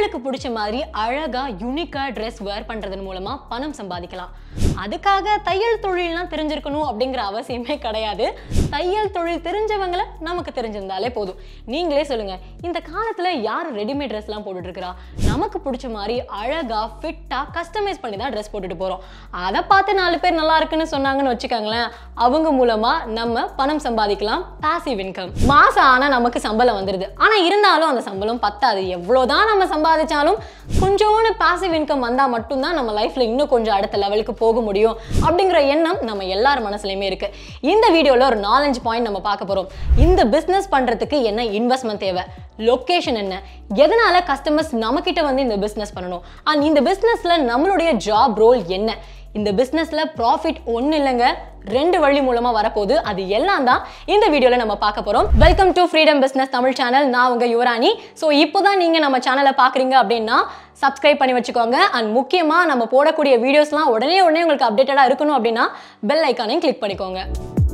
எனக்கு பிடிச்ச மாதிரி அழகா யூனிக்கா ட்ரெஸ் வேர் பண்றதன் மூலமா பணம் சம்பாதிக்கலாம் அதுக்காக தையல் தொழில்லாம் தெரிஞ்சிருக்கணும் அப்படிங்கிற அவசியமே கிடையாது தையல் தொழில் தெரிஞ்சவங்கள நமக்கு தெரிஞ்சிருந்தாலே போதும் நீங்களே சொல்லுங்க இந்த காலத்துல யார் ரெடிமேட் ட்ரெஸ்லாம் போட்டுட்டு இருக்கிறா நமக்கு பிடிச்ச மாதிரி அழகா ஃபிட்டா கஸ்டமைஸ் பண்ணி தான் ட்ரெஸ் போட்டுட்டு போறோம் அதை பார்த்து நாலு பேர் நல்லா இருக்குன்னு சொன்னாங்கன்னு வச்சுக்கோங்களேன் அவங்க மூலமா நம்ம பணம் சம்பாதிக்கலாம் பாசிவ் இன்கம் மாசம் ஆனா நமக்கு சம்பளம் வந்துருது ஆனா இருந்தாலும் அந்த சம்பளம் பத்தாது எவ்வளவுதான் நம்ம சம்பாதிச்சாலும் கொஞ்சோண்டு பாசிவ் இன்கம் வந்தா மட்டும்தான் நம்ம லைஃப்ல இன்னும் கொஞ்சம் அடுத்த லெவலுக்கு போக முடியும் அப்படிங்கிற எண்ணம் நம்ம எல்லார் மனசுலயுமே இருக்கு இந்த வீடியோல ஒரு நாலஞ்சு பாயிண்ட் நம்ம பார்க்க போறோம் இந்த பிசினஸ் பண்றதுக்கு என்ன இன்வெஸ்ட்மெண்ட் தேவை லொகேஷன் என்ன எதனால கஸ்டமர்ஸ் நம்ம கிட்ட வந்து இந்த பிசினஸ் பண்ணணும் அண்ட் இந்த பிசினஸ்ல நம்மளுடைய ஜாப் ரோல் என்ன இந்த பிசினஸ்ல ப்ராஃபிட் ஒன்றும் இல்லைங்க ரெண்டு வழி மூலமா வரப்போகுது அது எல்லாம் தான் இந்த வீடியோல நம்ம பார்க்க போறோம் welcome to Freedom business Tamil channel நான் உங்க யுவராணி ஸோ இப்போதான் நீங்க நம்ம சேனலை பாக்குறீங்க அப்படின்னா சப்ஸ்கிரைப் பண்ணி வச்சுக்கோங்க அண்ட் முக்கியமா நம்ம போடக்கூடிய வீடியோஸ்லாம் உடனே உடனே உங்களுக்கு அப்டேட்டடா இருக்கணும் அப்படின்னா பெல் ஐக்கானையும் கிளிக் பண்ணிக்கோங்க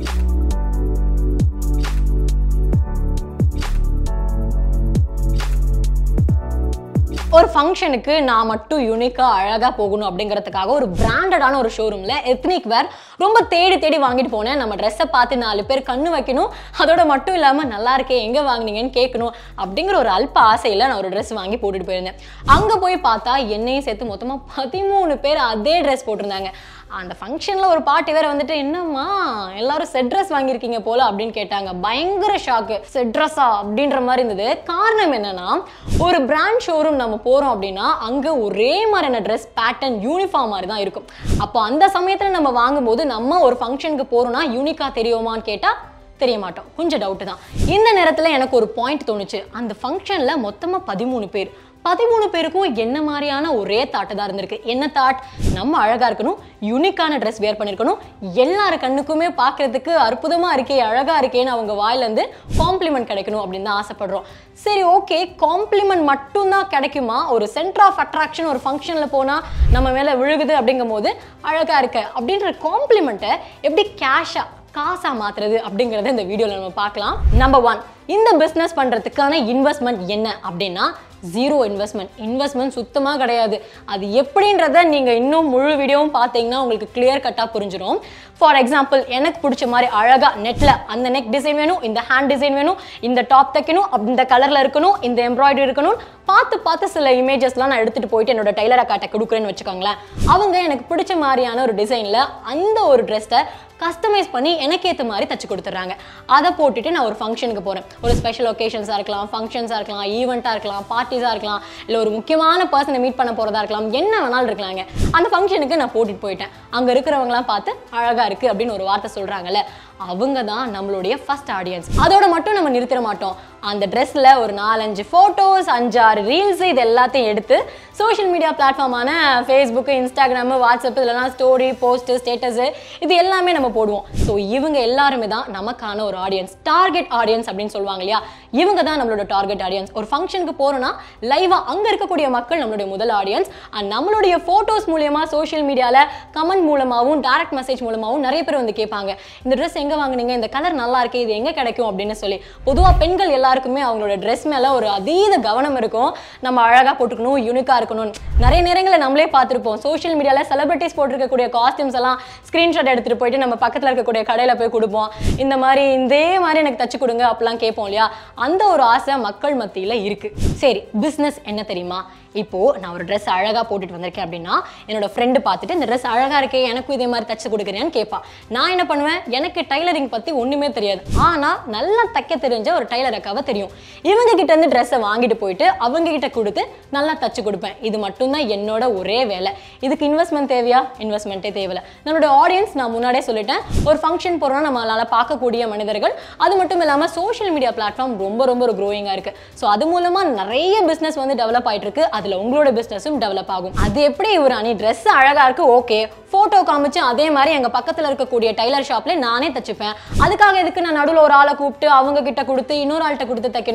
ஒரு ஃபங்க்ஷனுக்கு நான் மட்டும் யூனிக்காக அழகாக போகணும் அப்படிங்கிறதுக்காக ஒரு பிராண்டடான ஒரு ஷோரூமில் எத்னிக் வேர் ரொம்ப தேடி தேடி வாங்கிட்டு போனேன் நம்ம ட்ரெஸ்ஸை பார்த்து நாலு பேர் கண்ணு வைக்கணும் அதோட மட்டும் இல்லாமல் நல்லா இருக்கே எங்கே வாங்குனீங்கன்னு கேட்கணும் அப்படிங்கிற ஒரு அல்ப ஆசையில் நான் ஒரு ட்ரெஸ் வாங்கி போட்டுட்டு போயிருந்தேன் அங்கே போய் பார்த்தா என்னையும் சேர்த்து மொத்தமாக பதிமூணு பேர் அதே ட்ரெஸ் போட்டிருந்தாங்க அந்த ஃபங்க்ஷனில் ஒரு பாட்டி வேற வந்துட்டு என்னம்மா எல்லாரும் செட் ட்ரெஸ் வாங்கியிருக்கீங்க போல அப்படின்னு கேட்டாங்க பயங்கர ஷாக்கு செட் ட்ரெஸ்ஸா அப்படின்ற மாதிரி இருந்தது காரணம் என்னன்னா ஒரு பிராண்ட் ஷோரூம் நம்ம போகிறோம் அப்படின்னா அங்கே ஒரே மாதிரியான ட்ரெஸ் பேட்டர்ன் யூனிஃபார்ம் மாதிரி தான் இருக்கும் அப்போ அந்த சமயத்தில் நம்ம வாங்கும்போது நம்ம ஒரு ஃபங்க்ஷனுக்கு போகிறோம்னா யூனிக்காக தெரியுமான்னு கேட்டால் தெரிய மாட்டோம் கொஞ்சம் டவுட்டு தான் இந்த நேரத்தில் எனக்கு ஒரு பாயிண்ட் தோணுச்சு அந்த ஃபங்க்ஷனில் மொத்தமாக பதிமூணு பேர் பதிமூணு பேருக்கும் என்ன மாதிரியான ஒரே தாட்டு தான் இருந்திருக்கு என்ன தாட் நம்ம அழகா இருக்கணும் யூனிக்கான ட்ரெஸ் வேர் பண்ணிருக்கணும் எல்லார் கண்ணுக்குமே பார்க்கிறதுக்கு அற்புதமா இருக்கே அழகா இருக்கேன்னு அவங்க வாயிலேருந்து காம்ப்ளிமெண்ட் கிடைக்கணும் அப்படின்னு தான் ஆசைப்படுறோம் சரி ஓகே காம்ப்ளிமெண்ட் மட்டும்தான் கிடைக்குமா ஒரு சென்டர் ஆஃப் அட்ராக்ஷன் ஒரு ஃபங்க்ஷனில் போனால் நம்ம மேலே விழுகுது அப்படிங்கும் போது அழகா இருக்க அப்படின்ற காம்ப்ளிமெண்ட்டை எப்படி கேஷா காசா மாத்துறது அப்படிங்கறத இந்த வீடியோல நம்ம பார்க்கலாம் நம்பர் ஒன் இந்த பிசினஸ் பண்றதுக்கான இன்வெஸ்ட்மெண்ட் என்ன அப்படின்னா ஜீரோ இன்வெஸ்ட்மெண்ட் இன்வெஸ்ட்மெண்ட் சுத்தமாக கிடையாது அது எப்படின்றத நீங்கள் இன்னும் முழு வீடியோவும் பார்த்தீங்கன்னா உங்களுக்கு கிளியர் கட்டாக புரிஞ்சிடும் ஃபார் எக்ஸாம்பிள் எனக்கு பிடிச்ச மாதிரி அழகாக நெட்டில் அந்த நெக் டிசைன் வேணும் இந்த ஹேண்ட் டிசைன் வேணும் இந்த டாப் தைக்கணும் அப்படி இந்த கலரில் இருக்கணும் இந்த எம்ப்ராய்டரி இருக்கணும் பார்த்து பார்த்து சில இமேஜஸ்லாம் நான் எடுத்துகிட்டு போயிட்டு என்னோட டைலர் அக்காட்ட கொடுக்குறேன்னு வச்சுக்கோங்களேன் அவங்க எனக்கு பிடிச்ச மாதிரியான ஒரு டிசைனில் அந்த ஒரு ட்ரெஸ்ஸை கஸ்டமைஸ் பண்ணி எனக்கு ஏற்ற மாதிரி தச்சு கொடுத்துட்றாங்க அதை போட்டுட்டு நான் ஒரு ஃபங்க்ஷனுக்கு போகிறேன் ஒரு ஸ்பெஷல் ஒகேஷன்ஸாக இருக்கலாம் ஃபங்க்ஷன்ஸாக இருக்கலாம் ஈவெண்ட்டாக இருக்கலாம் பார்ட்டிஸாக இருக்கலாம் இல்லை ஒரு முக்கியமான பர்சனை மீட் பண்ண போகிறதா இருக்கலாம் என்ன வேணாலும் இருக்கலாங்க அந்த ஃபங்க்ஷனுக்கு நான் போட்டுட்டு போயிட்டேன் அங்கே இருக்கிறவங்களாம் பார்த்து அழகாக இருக்குது அப்படின்னு ஒரு வார்த்தை சொல்கிறாங்கல்ல அவங்க தான் நம்மளுடைய ஃபர்ஸ்ட் ஆடியன்ஸ் அதோட மட்டும் நம்ம நிறுத்திட மாட்டோம் அந்த ட்ரெஸ்ஸில் ஒரு நாலஞ்சு ஃபோட்டோஸ் அஞ்சாறு ரீல்ஸ் இது எல்லாத்தையும் எடுத்து சோஷியல் மீடியா பிளாட்ஃபார்மான ஃபேஸ்புக்கு இன்ஸ்டாகிராமு வாட்ஸ்அப் இதெல்லாம் ஸ்டோரி போஸ்ட்டு ஸ்டேட்டஸு இது எல்லாமே நம்ம போடுவோம் ஸோ இவங்க எல்லாருமே தான் நமக்கான ஒரு ஆடியன்ஸ் டார்கெட் ஆடியன்ஸ் அப்படின்னு சொல்லுவாங்க இல்லையா இவங்க தான் நம்மளோட டார்கெட் ஆடியன்ஸ் ஒரு ஃபங்க்ஷனுக்கு போகிறோன்னா லைவாக அங்கே இருக்கக்கூடிய மக்கள் நம்மளுடைய முதல் ஆடியன்ஸ் அண்ட் நம்மளுடைய ஃபோட்டோஸ் மூலியமா சோஷியல் மீடியாவில் கமெண்ட் மூலமாகவும் டேரக்ட் மெசேஜ் மூலமாகவும் நிறைய பேர் வந்து கேட்பாங்க இந்த ட்ரெஸ் எங்கே வாங்குனீங்க இந்த கலர் நல்லா இருக்கே இது எங்கே கிடைக்கும் அப்படின்னு சொல்லி பொதுவாக பெண்கள் எல்லாருக்குமே அவங்களோட ட்ரெஸ் மேலே ஒரு அதீத கவனம் இருக்கும் நம்ம அழகாக போட்டுக்கணும் யூனிக்காக இருக்கணும் நிறைய நேரங்களில் நம்மளே பார்த்துருப்போம் சோஷியல் மீடியாவில் செலிபிரிட்டிஸ் போட்டிருக்கக்கூடிய காஸ்டியூம்ஸ் எல்லாம் ஸ்க்ரீன்ஷாட் எடுத்துகிட்டு போயிட்டு நம்ம பக்கத்தில் இருக்கக்கூடிய கடையில் போய் கொடுப்போம் இந்த மாதிரி இதே மாதிரி எனக்கு தச்சு கொடுங்க அப்படிலாம் கேட்போம் இல்லையா அந்த ஒரு ஆசை மக்கள் மத்தியில் இருக்கு சரி பிஸ்னஸ் என்ன தெரியுமா இப்போ நான் ஒரு ட்ரெஸ் அழகா போட்டுட்டு வந்திருக்கேன் அப்படின்னா என்னோட ஃப்ரெண்டு பார்த்துட்டு இந்த ட்ரெஸ் அழகா இருக்கே எனக்கும் இதே மாதிரி தச்சு கொடுக்குறியான்னு கேட்பா நான் என்ன பண்ணுவேன் எனக்கு டைலரிங் பத்தி ஒண்ணுமே தெரியாது ஆனா நல்லா தைக்க தெரிஞ்ச ஒரு டைலர் அக்காவை தெரியும் இவங்க கிட்ட இருந்து ட்ரெஸ்ஸை வாங்கிட்டு போயிட்டு அவங்க கிட்ட கொடுத்து நல்லா தச்சு கொடுப்பேன் இது மட்டும்தான் என்னோட ஒரே வேலை இதுக்கு இன்வெஸ்ட்மெண்ட் தேவையா இன்வெஸ்ட்மெண்ட்டே தேவையில்ல நம்மளோட ஆடியன்ஸ் நான் முன்னாடியே சொல்லிட்டேன் ஒரு ஃபங்க்ஷன் போறோம்னா நம்மளால பார்க்கக்கூடிய மனிதர்கள் அது மட்டும் இல்லாம சோஷியல் மீடியா பிளாட்ஃபார்ம் ரொம்ப ரொம்ப ஒரு க்ரோயிங்காக இருக்கு ஸோ அது மூலமா நிறைய பிசினஸ் வந்து டெவலப் ஆயிட்டு இருக்கு அதுல உங்களோட பிசினஸும் டெவலப் ஆகும் அது எப்படி ஒரு அணி ட்ரெஸ் அழகா இருக்கு ஓகே போட்டோ காமிச்சு அதே மாதிரி எங்க பக்கத்துல இருக்கக்கூடிய டைலர் ஷாப்ல நானே தச்சுப்பேன் அதுக்காக எதுக்கு நான் நடுவில் ஒரு ஆளை கூப்பிட்டு அவங்க கிட்ட கொடுத்து இன்னொரு ஆள்கிட்ட கொடுத்து தைக்கணும்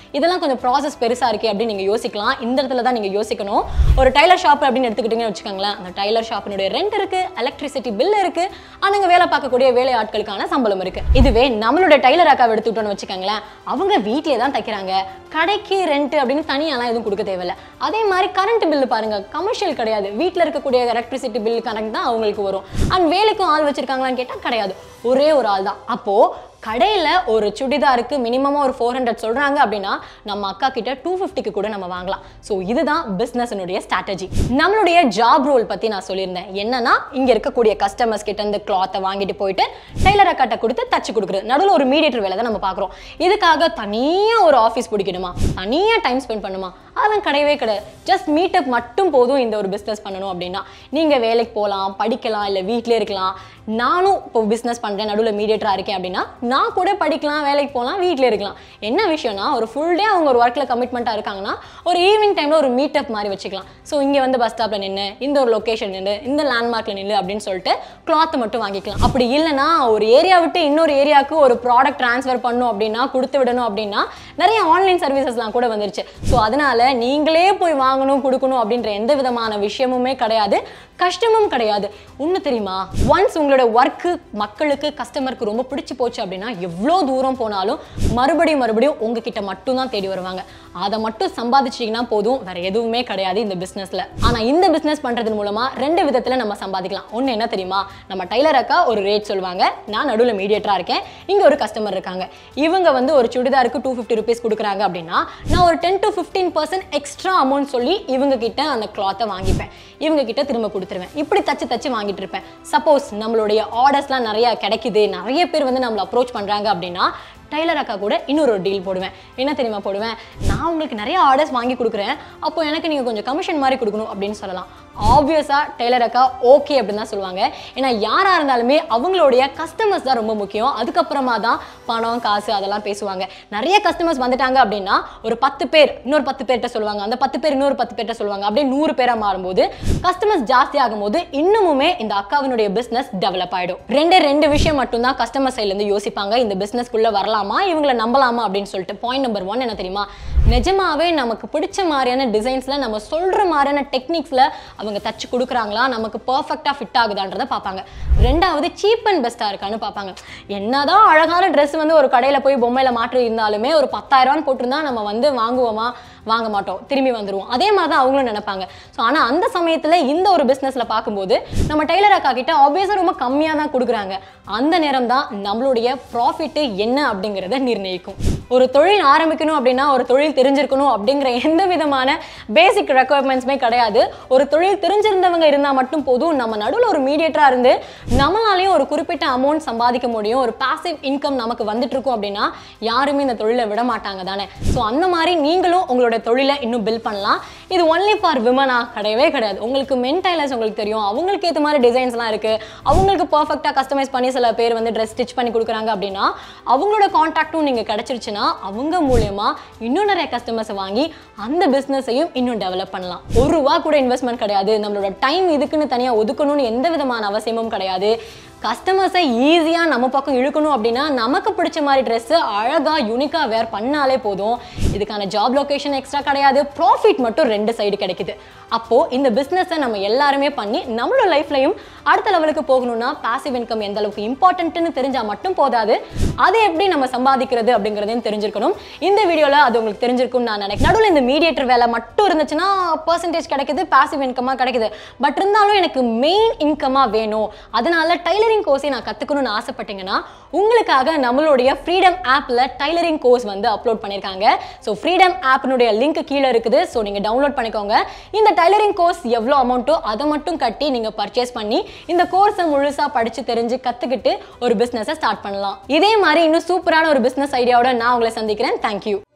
இதெல்லாம் கொஞ்சம் ப்ராசஸ் பெருசா இருக்கே அப்படின்னு நீங்க யோசிக்கலாம் இந்த இடத்துல தான் நீங்க யோசிக்கணும் ஒரு டைலர் ஷாப் அப்படின்னு எடுத்துக்கிட்டீங்கன்னு வச்சுக்கோங்களேன் அந்த டைலர் ஷாப்பினுடைய ரெண்ட் இருக்கு எலக்ட்ரிசிட்டி பில் இருக்கு அங்க வேலை பார்க்கக்கூடிய வேலை ஆட்களுக்கான சம்பளம் இருக்கு இதுவே நம்மளுடைய டைலர் அக்காவை எடுத்துக்கிட்டோம்னு வச்சுக்கோங்களேன் அவங்க வீட்டிலே தான் தைக்கிறாங்க கடைக்கு ரெண்ட் அப்படின்னு தனியாலாம் எதுவும் கொடுக்க தேவையில்ல அதே மாதிரி கரண்ட் பில்லு பாருங்க கமர்ஷியல் கிடையாது வீட்டில் இருக்கக்கூடிய எலக்ட்ரிசிட்டி பில் கனெக்ட் தான் அவங்களுக்கு வரும் அண்ட் வேலைக்கும் ஆள் வச்சிருக்காங்களான்னு கேட்டால் கிடையாது ஒரே ஒரு ஆள் தான் அப்போ கடையில் ஒரு சுடிதாருக்கு மினிமமாக ஒரு ஃபோர் ஹண்ட்ரட் சொல்கிறாங்க அப்படின்னா நம்ம அக்கா கிட்ட டூ ஃபிஃப்டிக்கு கூட நம்ம வாங்கலாம் ஸோ இதுதான் பிஸ்னஸினுடைய ஸ்ட்ராட்டஜி நம்மளுடைய ஜாப் ரோல் பற்றி நான் சொல்லியிருந்தேன் என்னன்னா இங்கே இருக்கக்கூடிய கஸ்டமர்ஸ் கிட்ட இருந்து கிளாத்தை வாங்கிட்டு போயிட்டு டெய்லர் அக்காட்ட கொடுத்து தச்சு கொடுக்குறது நடுவில் ஒரு மீடியேட்டர் வேலை தான் நம்ம பார்க்குறோம் இதுக்காக தனியாக ஒரு ஆஃபீஸ் பிடிக்கணுமா தனியாக டைம் ஸ்பெண்ட் பண்ணுமா அதெல்லாம் கிடையவே கிடையாது ஜஸ்ட் மீட்டப் மட்டும் போதும் இந்த ஒரு பிஸ்னஸ் பண்ணணும் அப்படின்னா நீங்கள் வேலைக்கு போகலாம் படிக்கலாம் இல்லை வீட்டிலே இருக்கலாம் நானும் இப்போ பிஸ்னஸ் பண்ணுறேன் நடுவில் மீடியேட்டராக இருக்கேன் அப்படின்னா நான் கூட படிக்கலாம் வேலைக்கு போகலாம் வீட்டில் இருக்கலாம் என்ன விஷயம்னா ஒரு ஃபுல் டே அவங்க ஒரு ஒர்க்கில் கமிட்மெண்ட்டாக இருக்காங்கன்னா ஒரு ஈவினிங் டைமில் ஒரு மீட்டப் மாதிரி வச்சுக்கலாம் ஸோ இங்கே வந்து பஸ் ஸ்டாப்பில் நின்று இந்த ஒரு லொக்கேஷன் நின்று இந்த லேண்ட்மார்க்கில் நின்று அப்படின்னு சொல்லிட்டு கிளாத் மட்டும் வாங்கிக்கலாம் அப்படி இல்லைன்னா ஒரு ஏரியா விட்டு இன்னொரு ஏரியாவுக்கு ஒரு ப்ராடக்ட் ட்ரான்ஸ்ஃபர் பண்ணும் அப்படின்னா கொடுத்து விடணும் அப்படின்னா நிறைய ஆன்லைன் சர்வீசஸ்லாம் கூட வந்துருச்சு ஸோ அதனால நீங்களே போய் வாங்கணும் கொடுக்கணும் அப்படின்ற எந்த விதமான விஷயமுமே கிடையாது கஷ்டமும் கிடையாது ஒன்று தெரியுமா ஒன்ஸ் உங்களோட ஒர்க்கு மக்களுக்கு கஸ்டமருக்கு ரொம்ப பிடிச்சி போச்சு அப்படின்னா எவ்வளோ தூரம் போனாலும் மறுபடியும் மறுபடியும் உங்ககிட்ட மட்டும்தான் தேடி வருவாங்க அதை மட்டும் சம்பாதிச்சிங்கன்னா போதும் வேற எதுவுமே கிடையாது இந்த பிஸ்னஸ்ல ஆனா இந்த பிஸ்னஸ் பண்றது மூலமா ரெண்டு விதத்துல நம்ம சம்பாதிக்கலாம் ஒன்று என்ன தெரியுமா நம்ம டைலர் அக்கா ஒரு ரேட் சொல்லுவாங்க நான் நடுவில் மீடியேட்டரா இருக்கேன் இங்க ஒரு கஸ்டமர் இருக்காங்க இவங்க வந்து ஒரு சுடிதாருக்கு டூ ஃபிஃப்டி ருபீஸ் கொடுக்குறாங்க அப்படின்னா நான் ஒரு ten to fifteen percent extra amount சொல்லி இவங்க கிட்ட அந்த கிளாத்தை வாங்கிப்பேன் இவங்க கிட்ட திரும்ப கொடுத்துருவேன் இப்படி தச்சு தச்சு வாங்கிட்டு இருப்பேன் சப்போஸ் நம்மளுடைய ஆர்டர்ஸ்லாம் நிறைய கிடைக்குது நிறைய பேர் வந்து நம்மளை அப்ரோச் பண்றாங்க அப்படின்னா டைலர் அக்கா கூட இன்னொரு ஒரு டீல் போடுவேன் என்ன தெரியுமா போடுவேன் நான் உங்களுக்கு நிறைய ஆர்டர்ஸ் வாங்கி கொடுக்குறேன் அப்போ எனக்கு நீங்கள் கொஞ்சம் கமிஷன் மாதிரி கொடுக்கணும் அப்படின்னு சொல்லலாம் ஆப்வியஸாக டெய்லர் அக்கா ஓகே அப்படின்னு தான் சொல்லுவாங்க ஏன்னா யாராக இருந்தாலுமே அவங்களுடைய கஸ்டமர்ஸ் தான் ரொம்ப முக்கியம் அதுக்கப்புறமா தான் பணம் காசு அதெல்லாம் பேசுவாங்க நிறைய கஸ்டமர்ஸ் வந்துட்டாங்க அப்படின்னா ஒரு பத்து பேர் இன்னொரு பத்து பேர்கிட்ட சொல்லுவாங்க அந்த பத்து பேர் இன்னொரு பத்து பேர்கிட்ட சொல்லுவாங்க அப்படியே நூறு பேராக மாறும்போது கஸ்டமர்ஸ் ஜாஸ்தி ஆகும்போது இன்னமுமே இந்த அக்காவினுடைய பிஸ்னஸ் டெவலப் ஆகிடும் ரெண்டே ரெண்டு விஷயம் மட்டும்தான் கஸ்டமர் சைட்லேருந்து யோசிப்பாங்க இந்த பிஸ்னஸ்க்குள்ளே வரலாமா இவங்களை நம்பலாமா அப்படின்னு சொல்லிட்டு பாயிண்ட் நம்பர் ஒன் என்ன தெரியுமா நிஜமாவே நமக்கு பிடிச்ச மாதிரியான டிசைன்ஸில் நம்ம சொல்கிற மாதிரியான டெக்னிக்ஸில் அவங்க தச்சு கொடுக்குறாங்களா நமக்கு பர்ஃபெக்டாக ஃபிட் ஆகுதான்றதை பார்ப்பாங்க ரெண்டாவது சீப் அண்ட் பெஸ்ட்டாக இருக்கான்னு பார்ப்பாங்க என்னதான் அழகான ட்ரெஸ் வந்து ஒரு கடையில் போய் பொம்மையில் மாற்றி இருந்தாலுமே ஒரு பத்தாயிரரூவான்னு போட்டிருந்தா நம்ம வந்து வாங்குவோமா வாங்க மாட்டோம் திரும்பி வந்துருவோம் அதே மாதிரி தான் அவங்களும் நினைப்பாங்க ஸோ ஆனால் அந்த சமயத்தில் இந்த ஒரு பிஸ்னஸில் பார்க்கும்போது நம்ம டெய்லர் அக்கா கிட்ட ஆப்வியஸாக ரொம்ப கம்மியாக தான் கொடுக்குறாங்க அந்த நேரம் தான் நம்மளுடைய ப்ராஃபிட்டு என்ன அப்படிங்கிறத நிர்ணயிக்கும் ஒரு தொழில் ஆரம்பிக்கணும் அப்படின்னா ஒரு தொழில் தெரிஞ்சிருக்கணும் அப்படிங்கிற எந்த விதமான பேசிக் ரெக்குவயர்மெண்ட்ஸுமே கிடையாது ஒரு தொழில் தெரிஞ்சிருந்தவங்க இருந்தால் மட்டும் போதும் நம்ம நடுவில் ஒரு மீடியேட்டராக இருந்து நம்மளாலையும் ஒரு குறிப்பிட்ட அமௌண்ட் சம்பாதிக்க முடியும் ஒரு பாசிவ் இன்கம் நமக்கு வந்துட்டு இருக்கும் அப்படின்னா யாருமே இந்த தொழிலை விட மாட்டாங்க தானே ஸோ அந்த மாதிரி நீங்களும் உங்களோட தொழிலை இன்னும் பில்ட் பண்ணலாம் இது ஒன்லி ஃபார் விமனா கிடையவே கிடையாது உங்களுக்கு மென் டைலர்ஸ் உங்களுக்கு தெரியும் அவங்களுக்கு ஏற்ற மாதிரி டிசைன்ஸ்லாம் இருக்கு அவங்களுக்கு பர்ஃபெக்டாக கஸ்டமைஸ் பண்ணி சில பேர் வந்து ட்ரெஸ் ஸ்டிச் பண்ணி கொடுக்குறாங்க அப்படின்னா அவங்களோட காண்டாக்டும் நீங்கள் கிடைச்சிருச்சுன்னா அவங்க மூலயமா இன்னும் நிறைய கஸ்டமர்ஸை வாங்கி அந்த பிஸ்னஸையும் இன்னும் டெவலப் பண்ணலாம் ஒரு ரூபா கூட இன்வெஸ்ட்மெண்ட் கிடையாது நம்மளோட டைம் இதுக்குன்னு தனியாக ஒதுக்கணும்னு எந்த விதமான அவசியமும் கிடையாது கஸ்டமர்ஸை ஈஸியாக நம்ம பக்கம் இழுக்கணும் அப்படின்னா நமக்கு பிடிச்ச மாதிரி ட்ரெஸ்ஸு அழகாக யூனிக்காக வேர் பண்ணாலே போதும் இதுக்கான ஜாப் லொகேஷன் எக்ஸ்ட்ரா கிடையாது ப்ராஃபிட் மட்டும் ரெண்டு சைடு கிடைக்குது அப்போது இந்த பிஸ்னஸை நம்ம எல்லாருமே பண்ணி நம்மளோட லைஃப்லையும் அடுத்த லெவலுக்கு போகணும்னா பாசிவ் இன்கம் எந்த அளவுக்கு இம்பார்ட்டன்ட்னு தெரிஞ்சால் மட்டும் போதாது அதை எப்படி நம்ம சம்பாதிக்கிறது அப்படிங்கிறதையும் தெரிஞ்சிருக்கணும் இந்த வீடியோவில் அது உங்களுக்கு தெரிஞ்சிருக்கும்னு நான் நினைக்கிறேன் நடுவில் இந்த மீடியேட்டர் வேலை மட்டும் இருந்துச்சுன்னா பர்சன்டேஜ் கிடைக்குது பாசிவ் இன்கமாக கிடைக்குது பட் இருந்தாலும் எனக்கு மெயின் இன்கமாக வேணும் அதனால டைலரிங் கோர்ஸை நான் கற்றுக்கணும்னு ஆசைப்பட்டீங்கன்னா உங்களுக்காக நம்மளுடைய ஃப்ரீடம் ஆப்பில் டைலரிங் கோர்ஸ் வந்து அப்லோட் பண்ணியிருக்காங்க ஸோ ஃப்ரீடம் ஆப்னுடைய லிங்க் கீழே இருக்குது ஸோ நீங்கள் டவுன்லோட் பண்ணிக்கோங்க இந்த டைலரிங் கோர்ஸ் எவ்வளோ அமௌண்ட்டோ அதை மட்டும் கட்டி நீங்கள் பர்ச்சேஸ் பண்ணி இந்த கோர்ஸை முழுசாக படித்து தெரிஞ்சு கற்றுக்கிட்டு ஒரு பிஸ்னஸை ஸ்டார்ட் பண்ணலாம் இதே மாதிரி இன்னும் சூப்பரான ஒரு பிஸ்னஸ் ஐடியாவோட நான் உங்களை சந்திக்கிறேன் தேங்க்யூ